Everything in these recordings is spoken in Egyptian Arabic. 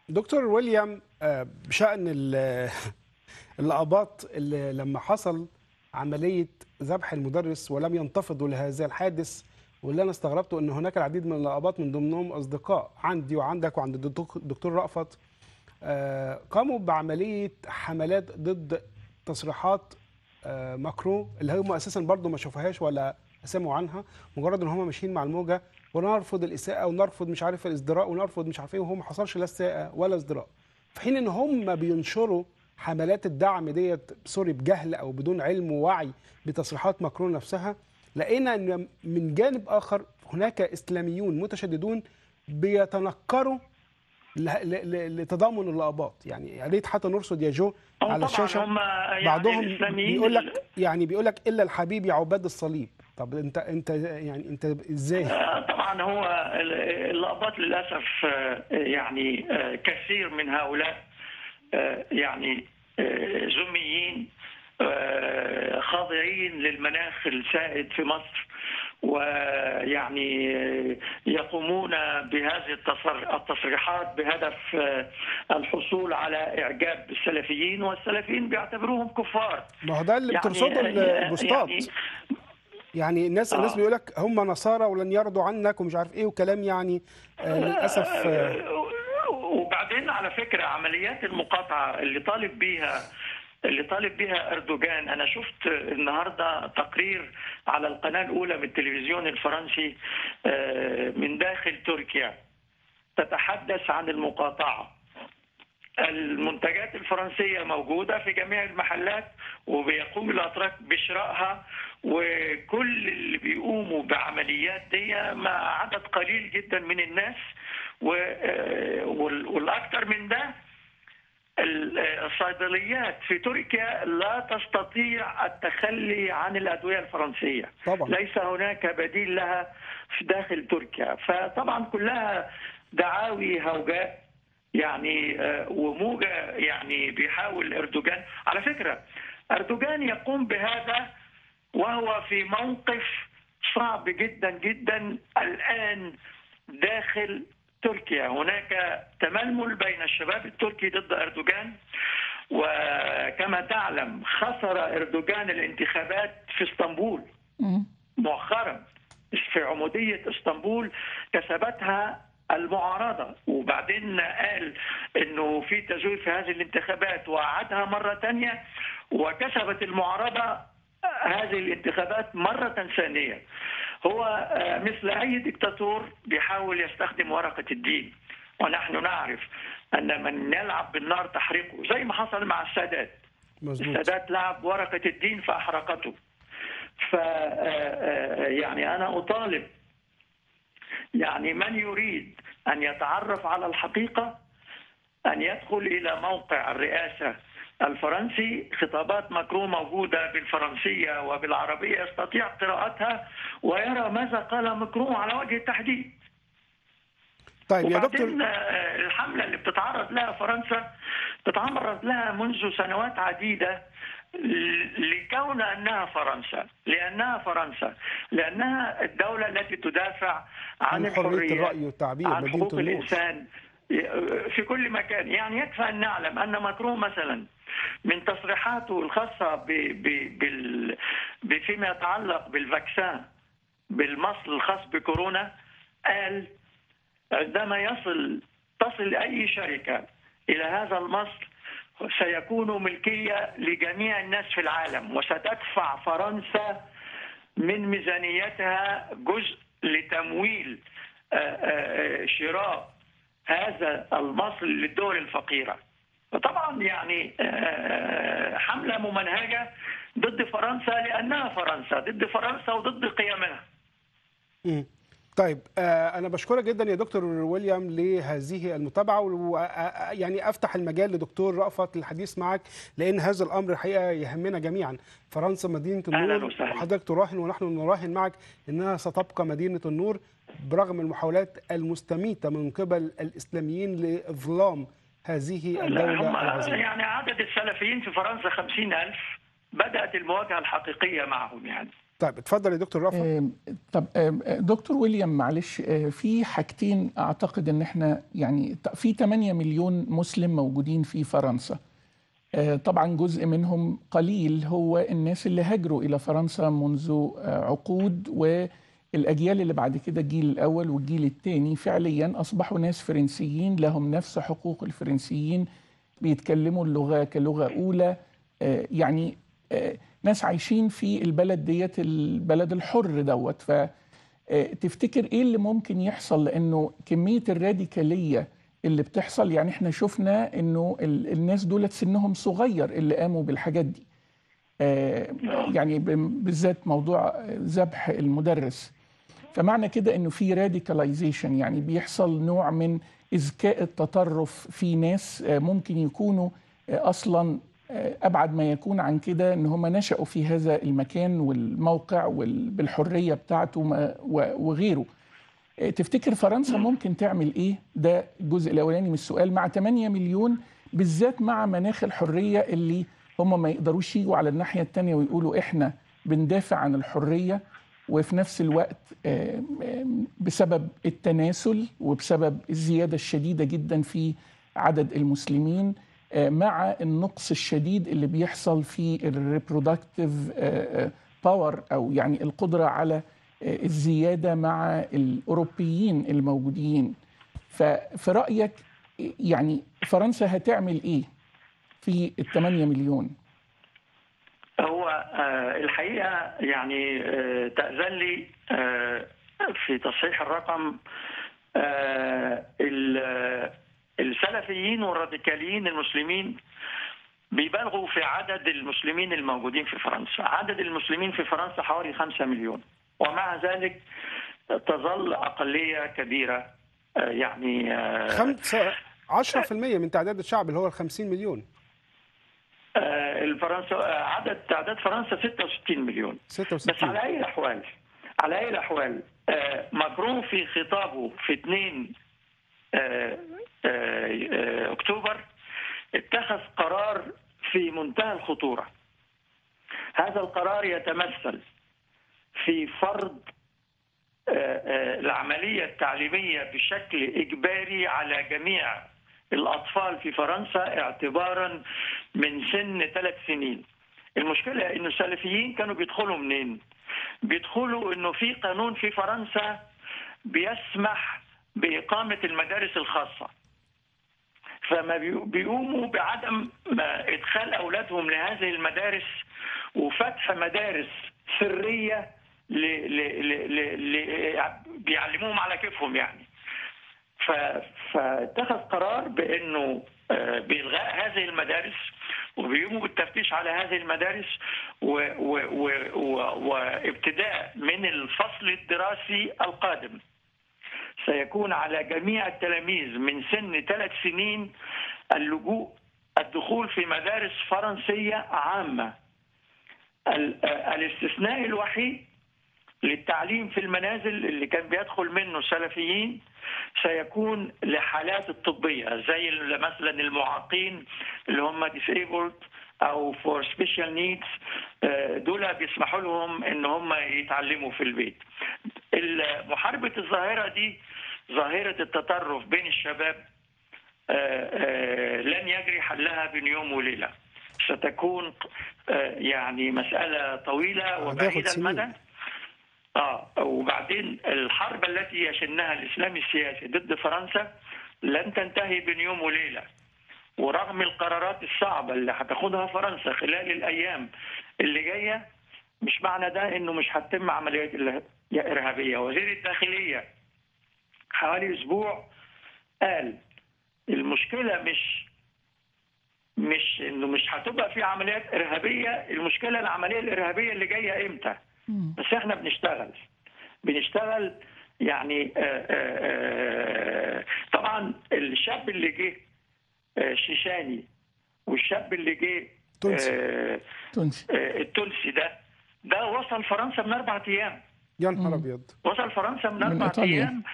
دكتور ويليام آه، بشأن ال- الآباط اللي لما حصل عملية ذبح المدرس ولم ينتفضوا لهذا الحادث واللي أنا استغربته أن هناك العديد من الآباط من ضمنهم أصدقاء عندي وعندك وعند الدكتور الدكتور رأفت آه، قاموا بعملية حملات ضد تصريحات آه، ماكرون اللي هم أساسا برضو ما شافوهاش ولا سمعوا عنها مجرد ان هم ماشيين مع الموجه ونرفض الاساءه ونرفض مش عارف الازدراء ونرفض مش عارف ايه وهو ما حصلش لا اساءه ولا ازدراء في حين ان هم بينشروا حملات الدعم ديت سوري بجهل او بدون علم ووعي بتصريحات ماكرون نفسها لقينا ان من جانب اخر هناك اسلاميون متشددون بيتنكروا ل- ل- ل- لتضامن الاباط يعني يا ريت حتى نرصد يا جو هم على طبعاً الشاشه هم يعني بعضهم الإسلاميين بيقول ال- لك يعني بيقول لك الا الحبيب يا عباد الصليب طب انت انت يعني انت ازاي آه، طبعا هو ال- الأقباط للأسف آه، يعني آه، كثير من هؤلاء آه، يعني آه، زميين آه، خاضعين للمناخ السائد في مصر ويعني آه، يقومون بهذه التصر- التصريحات بهدف آه، الحصول على إعجاب السلفيين والسلفيين بيعتبروهم كفار ما هو ده اللي بترصده آه، البوستات يعني يعني الناس الناس آه. بيقول لك هم نصارى ولن يرضوا عنك ومش عارف ايه وكلام يعني آه للاسف آه وبعدين على فكره عمليات المقاطعه اللي طالب بيها اللي طالب بها اردوغان انا شفت النهارده تقرير على القناه الاولى من التلفزيون الفرنسي آه، من داخل تركيا تتحدث عن المقاطعه المنتجات الفرنسية موجودة في جميع المحلات وبيقوم الأتراك بشرائها وكل اللي بيقوموا بعمليات دي مع عدد قليل جدا من الناس و- وال- والأكثر من ده ال- الصيدليات في تركيا لا تستطيع التخلي عن الأدوية الفرنسية طبعا. ليس هناك بديل لها في داخل تركيا فطبعا كلها دعاوي هوجاء يعني آه، وموجة يعني بيحاول أردوغان على فكرة أردوغان يقوم بهذا وهو في موقف صعب جدا جدا الآن داخل تركيا هناك تململ بين الشباب التركي ضد أردوغان وكما تعلم خسر أردوغان الانتخابات في اسطنبول مم. مؤخرا في عمودية اسطنبول كسبتها المعارضة وبعدين قال انه في تزوير في هذه الانتخابات وعادها مرة ثانية وكسبت المعارضة هذه الانتخابات مرة ثانية هو آه، مثل أي دكتاتور بيحاول يستخدم ورقة الدين ونحن نعرف أن من يلعب بالنار تحرقه زي ما حصل مع السادات مظبوط السادات لعب ورقة الدين فأحرقته ف آه، يعني أنا أطالب يعني من يريد أن يتعرف على الحقيقة أن يدخل إلى موقع الرئاسة الفرنسي خطابات ماكرون موجودة بالفرنسية وبالعربية يستطيع قراءتها ويرى ماذا قال ماكرون على وجه التحديد طيب يا دكتور وبعدين آه، الحملة اللي بتتعرض لها فرنسا بتتعرض لها منذ سنوات عديدة ل- لكون أنها فرنسا لأنها فرنسا لأنها الدولة التي تدافع عن, عن حرية الحريات الرأي والتعبير عن مدينة حقوق النور. الإنسان في كل مكان يعني يكفى أن نعلم أن ماكرون مثلا من تصريحاته الخاصة ب ب بال ب- فيما يتعلق بالفاكسان بالمصل الخاص بكورونا قال عندما يصل تصل أي شركة إلى هذا المصل سيكون ملكية لجميع الناس في العالم وستدفع فرنسا من ميزانيتها جزء لتمويل آه، آه، شراء هذا المصل للدول الفقيرة فطبعا يعني آه، حملة ممنهجة ضد فرنسا لأنها فرنسا ضد فرنسا وضد قيمها مم. طيب آه انا بشكرك جدا يا دكتور ويليام لهذه المتابعه ويعني افتح المجال لدكتور رأفت للحديث معك لان هذا الامر الحقيقه يهمنا جميعا فرنسا مدينه أهلاً النور وسهلاً. وحضرتك تراهن ونحن نراهن معك انها ستبقى مدينه النور برغم المحاولات المستميته من قبل الاسلاميين لاظلام هذه لا، الدوله هم العظيمه يعني عدد السلفيين في فرنسا خمسين ألف بدأت المواجهة الحقيقية معهم يعني طيب اتفضل يا دكتور رافع آه، طب آه، دكتور ويليام معلش آه، في حاجتين اعتقد ان احنا يعني ط- في 8 مليون مسلم موجودين في فرنسا آه، طبعا جزء منهم قليل هو الناس اللي هاجروا الى فرنسا منذ آه، عقود والاجيال اللي بعد كده الجيل الاول والجيل الثاني فعليا اصبحوا ناس فرنسيين لهم نفس حقوق الفرنسيين بيتكلموا اللغه كلغه اولى آه، يعني آه، ناس عايشين في البلد ديت البلد الحر دوت ف آه، تفتكر ايه اللي ممكن يحصل لانه كميه الراديكاليه اللي بتحصل يعني احنا شفنا انه ال- الناس دولت سنهم صغير اللي قاموا بالحاجات دي آه، يعني ب- بالذات موضوع ذبح المدرس فمعنى كده انه في راديكاليزيشن يعني بيحصل نوع من اذكاء التطرف في ناس آه، ممكن يكونوا آه، اصلا آه، ابعد ما يكون عن كده ان هم نشأوا في هذا المكان والموقع وال- بالحريه بتاعته ما- و- وغيره آه، تفتكر فرنسا ممكن تعمل ايه ده الجزء الاولاني من السؤال مع 8 مليون بالذات مع مناخ الحريه اللي هم ما يقدروش يجوا على الناحيه الثانيه ويقولوا احنا بندافع عن الحريه وفي نفس الوقت آه، آه، بسبب التناسل وبسبب الزياده الشديده جدا في عدد المسلمين آه، مع النقص الشديد اللي بيحصل في الريبرودكتيف باور او يعني القدره على آه، الزياده مع الاوروبيين الموجودين ففي رايك يعني فرنسا هتعمل ايه في ال 8 مليون هو آه، الحقيقه يعني آه، تاذن لي آه، في تصحيح الرقم آه، ال- آه، السلفيين والراديكاليين المسلمين بيبالغوا في عدد المسلمين الموجودين في فرنسا عدد المسلمين في فرنسا حوالي خمسة مليون ومع ذلك تظل أقلية كبيرة آه، يعني آه، خمسة 10% من تعداد الشعب اللي هو ال 50 مليون آه، الفرنسا آه، عدد تعداد فرنسا 66 مليون بس 66 على اي الاحوال على اي الاحوال آه، ماكرون في خطابه في 2 آه، آه، آه، اكتوبر اتخذ قرار في منتهى الخطوره هذا القرار يتمثل في فرض آه، آه، العمليه التعليميه بشكل اجباري على جميع الاطفال في فرنسا اعتبارا من سن ثلاث سنين المشكله انه السلفيين كانوا بيدخلوا منين بيدخلوا انه في قانون في فرنسا بيسمح باقامه المدارس الخاصه فما بي- بيقوموا بعدم ما ادخال اولادهم لهذه المدارس وفتح مدارس سريه ل... ل... ل... ل... ل... بيعلموهم على كيفهم يعني ف... فاتخذ قرار بانه آه، بالغاء هذه المدارس وبيقوموا بالتفتيش على هذه المدارس و... و... و... و... وابتداء من الفصل الدراسي القادم سيكون على جميع التلاميذ من سن ثلاث سنين اللجوء الدخول في مدارس فرنسية عامة ال- آه، الاستثناء الوحيد للتعليم في المنازل اللي كان بيدخل منه السلفيين سيكون لحالات الطبية زي ال- مثلا المعاقين اللي هم disabled أو for special needs آه، دول بيسمحوا لهم إن هم يتعلموا في البيت ال- محاربة الظاهرة دي ظاهرة التطرف بين الشباب آه، آه، لن يجري حلها بين يوم وليلة ستكون آه، يعني مسألة طويلة هتاخد وبعيدة سنين. المدى اه وبعدين الحرب التي يشنها الاسلام السياسي ضد فرنسا لن تنتهي بين يوم وليله ورغم القرارات الصعبه اللي هتاخدها فرنسا خلال الايام اللي جايه مش معنى ده انه مش هتتم عمليات ال- ارهابيه وزير الداخليه حوالي اسبوع قال المشكله مش مش انه مش هتبقى في عمليات ارهابيه المشكله العمليه الارهابيه اللي جايه امتى بس احنا بنشتغل بنشتغل يعني آه، آه، آه، طبعا الشاب اللي جه آه، شيشاني والشاب اللي جه تونسي. آه، تونسي آه، التونسي ده ده وصل فرنسا من اربع ايام يا نهار ابيض وصل فرنسا من من اربع إيطاليا. ايام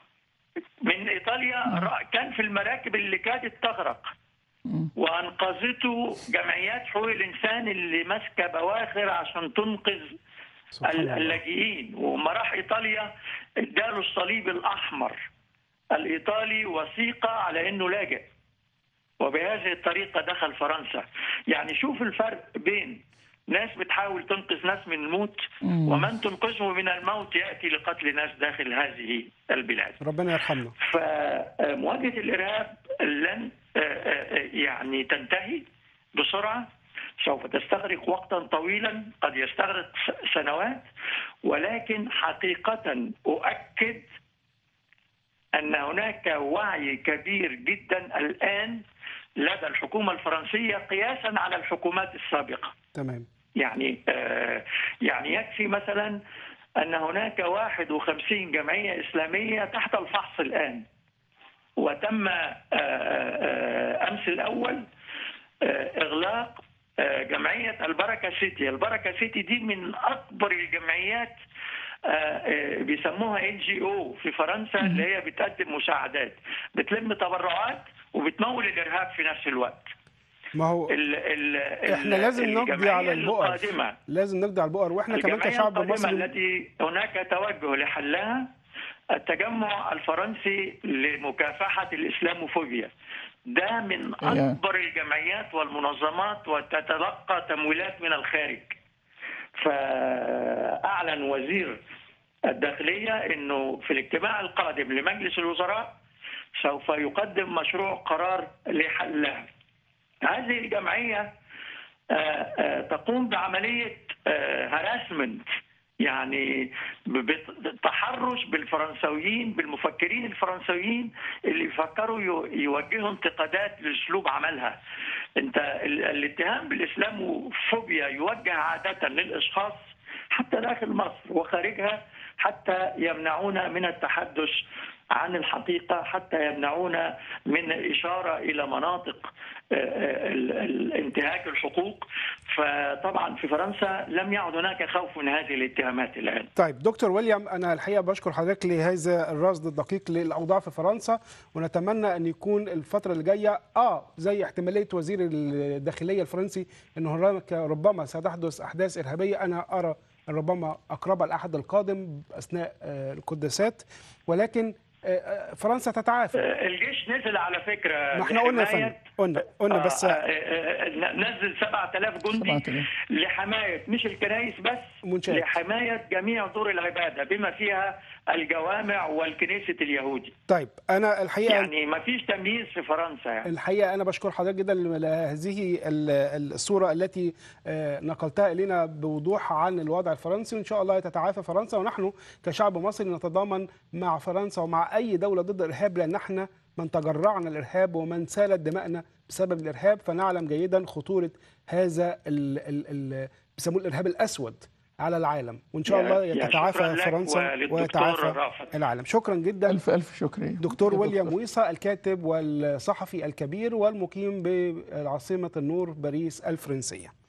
من ايطاليا را- كان في المراكب اللي كادت تغرق مم. وانقذته جمعيات حقوق الانسان اللي ماسكه بواخر عشان تنقذ سبحان ال- الله. اللاجئين وما راح ايطاليا اداله الصليب الاحمر الايطالي وثيقه على انه لاجئ وبهذه الطريقه دخل فرنسا يعني شوف الفرق بين ناس بتحاول تنقذ ناس من الموت مم. ومن تنقذه من الموت ياتي لقتل ناس داخل هذه البلاد ربنا يرحمنا فمواجهه الارهاب لن آه، آه، يعني تنتهي بسرعه سوف تستغرق وقتا طويلا قد يستغرق س- سنوات ولكن حقيقه اؤكد ان هناك وعي كبير جدا الان لدى الحكومه الفرنسيه قياسا على الحكومات السابقه تمام يعني آه، يعني يكفي مثلا ان هناك 51 جمعيه اسلاميه تحت الفحص الان وتم آه، آه، امس الاول آه، اغلاق آه، جمعيه البركه سيتي، البركه سيتي دي من اكبر الجمعيات آه، آه، بيسموها ان جي او في فرنسا اللي هي بتقدم مساعدات بتلم تبرعات وبتمول الارهاب في نفس الوقت ما هو ال ال احنا لازم نقضي الجمعية على البؤر القادمة لازم نقضي على البؤر واحنا كمان الجمعية كشعب القادمة مصري التي هناك توجه لحلها التجمع الفرنسي لمكافحة الإسلاموفوبيا ده من يا. أكبر الجمعيات والمنظمات وتتلقى تمويلات من الخارج فأعلن وزير الداخلية أنه في الاجتماع القادم لمجلس الوزراء سوف يقدم مشروع قرار لحلها هذه الجمعية آه، آه، تقوم بعملية هراسمنت يعني بالتحرش بالفرنسويين بالمفكرين الفرنسويين اللي بيفكروا يو- يوجهوا انتقادات لاسلوب عملها انت ال- الاتهام بالاسلاموفوبيا يوجه عاده للاشخاص حتى داخل مصر وخارجها حتى يمنعونا من التحدث عن الحقيقه حتى يمنعونا من الاشاره الى مناطق آه، آه، ال- ال- انتهاك الحقوق فطبعا في فرنسا لم يعد هناك خوف من هذه الاتهامات الان طيب دكتور ويليام انا الحقيقه بشكر حضرتك لهذا الرصد الدقيق للاوضاع في فرنسا ونتمنى ان يكون الفتره اللي جايه اه زي احتماليه وزير الداخليه الفرنسي انه هناك ربما ستحدث احداث ارهابيه انا ارى ربما اقربها الاحد القادم اثناء آه، القداسات ولكن آه، آه، فرنسا تتعافى آه، الجيش نزل على فكره ما احنا قلنا يا لحماية- فندم قلنا قلنا بس آه، آه، آه، نزل 7000 جندي 7000. لحمايه مش الكنائس بس منشآت. لحمايه جميع دور العباده بما فيها الجوامع والكنيسه اليهودي طيب انا الحقيقه يعني ما فيش تمييز في فرنسا يعني الحقيقه انا بشكر حضرتك جدا لهذه ال- الصوره التي آه، نقلتها الينا بوضوح عن الوضع الفرنسي وان شاء الله تتعافى فرنسا ونحن كشعب مصري نتضامن مع فرنسا ومع اي دوله ضد الارهاب لان احنا من تجرعنا الارهاب ومن سالت دماءنا بسبب الارهاب فنعلم جيدا خطوره هذا ال ال ال بيسموه الارهاب الاسود على العالم وان شاء يا- الله يا تتعافى شكراً لك فرنسا وللدكتور ويتعافى رافت. العالم شكرا جدا الف الف شكر يا دكتور يا ويليام ويصا الكاتب والصحفي الكبير والمقيم بعاصمة النور باريس الفرنسية